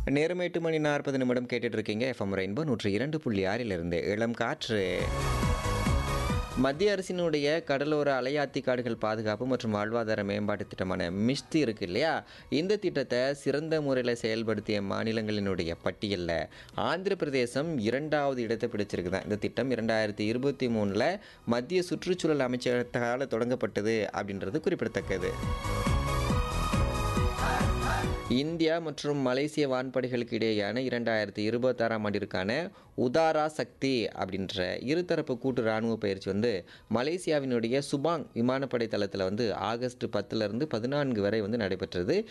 நேரம் எட்டு மணி நாற்பது நிமிடம் கேட்டுட்டு இருக்கீங்க எஃப்எம் ரெயின்போ நூற்றி இரண்டு புள்ளி ஆறிலிருந்து இளம் காற்று மத்திய அரசினுடைய கடலோர அலையாத்தி காடுகள் பாதுகாப்பு மற்றும் வாழ்வாதார மேம்பாட்டு திட்டமான மிஷ்தி இருக்கு இல்லையா இந்த திட்டத்தை சிறந்த முறையில் செயல்படுத்திய மாநிலங்களினுடைய பட்டியலில் ஆந்திர பிரதேசம் இரண்டாவது இடத்தை பிடிச்சிருக்குதான் இந்த திட்டம் இரண்டாயிரத்தி இருபத்தி மூணில் மத்திய சுற்றுச்சூழல் அமைச்சகத்தால் தொடங்கப்பட்டது அப்படின்றது குறிப்பிடத்தக்கது இந்தியா மற்றும் மலேசிய வான்படைகளுக்கு இடையேயான இரண்டாயிரத்தி இருபத்தாறாம் ஆண்டிற்கான உதாரா சக்தி அப்படின்ற இருதரப்பு கூட்டு இராணுவ பயிற்சி வந்து மலேசியாவினுடைய சுபாங் விமானப்படை தளத்தில் வந்து ஆகஸ்ட் பத்துலேருந்து பதினான்கு வரை வந்து நடைபெற்றது